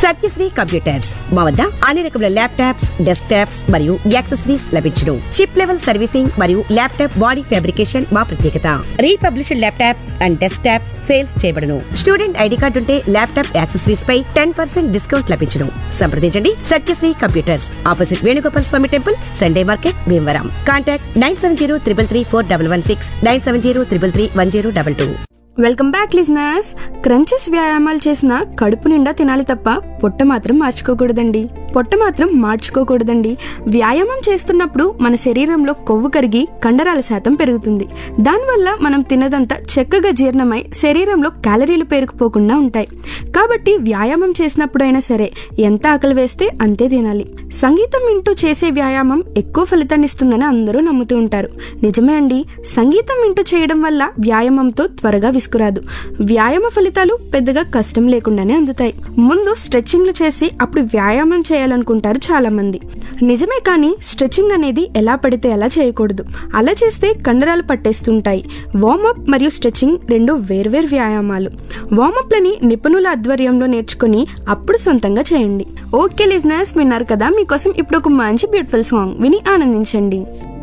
Satyasri computers మా వద్ద అన్ని రకముల ల్యాప్టాప్స్ డెస్క్ టాప్స్ మరియు యాక్సెసరీస్ లభించును చిప్ లెవెల్ సర్వీసింగ్ మరియు ల్యాప్టాప్ బాడీ ఫ్యాబ్రికేషన్ మా ప్రత్యేకత republished laptops and desktops sales చేయబడును స్టూడెంట్ ఐడి కార్డు ఉంటే ల్యాప్టాప్ యాక్సెసరీస్ పై టెన్ పర్సెంట్ డిస్కౌంట్ లభించును సంప్రదించండి Satyasri computers opposite Venugopal Swamy temple Sunday market Bhimavaram contact nine seven zero triple three four double one six nine seven zero triple three one zero double two welcome back listeners crunches వ్యాయామాలు చేసిన కడుపు నిండా తినాలి తప్ప పొట్ట మాత్రం మార్చుకోకూడదండి పొట్ట మాత్రం మార్చుకోకూడదండి వ్యాయామం చేస్తున్నప్పుడు మన శరీరంలో కొవ్వు కరిగి కండరాల శాతం పెరుగుతుంది దానివల్ల మనం తిన్నదంతా చక్కగా జీర్ణమై శరీరంలో క్యాలరీలు పేరుకుపోకుండా ఉంటాయి కాబట్టి వ్యాయామం చేసినప్పుడైనా సరే ఎంత ఆకలి వేస్తే అంతే తినాలి సంగీతం వింటూ చేసే వ్యాయామం ఎక్కువ ఫలితాన్ని ఇస్తుందని అందరూ నమ్ముతూ ఉంటారు నిజమే అండి సంగీతం వింటూ చేయడం వల్ల వ్యాయామంతో త్వరగా విసుకురాదు వ్యాయామ ఫలితాలు పెద్దగా కష్టం లేకుండానే అందుతాయి ముందు స్ట్రెచ్చింగ్లు చేసి అప్పుడు వ్యాయామం చేయాలనుకుంటారు చాలా మంది నిజమే కానీ స్ట్రెచ్చింగ్ అనేది ఎలా పడితే అలా చేయకూడదు అలా చేస్తే కండరాలు పట్టేస్తుంటాయి వార్మప్ మరియు స్ట్రెచ్చింగ్ రెండు వేర్వేరు వ్యాయామాలు వార్మప్లని నిపుణుల ఆధ్వర్యంలో నేర్చుకుని అప్పుడు సొంతంగా చేయండి ఓకే లిజినర్స్ విన్నారు కదా మీకోసం ఇప్పుడు ఒక మంచి బ్యూటిఫుల్ సాంగ్ విని ఆనందించండి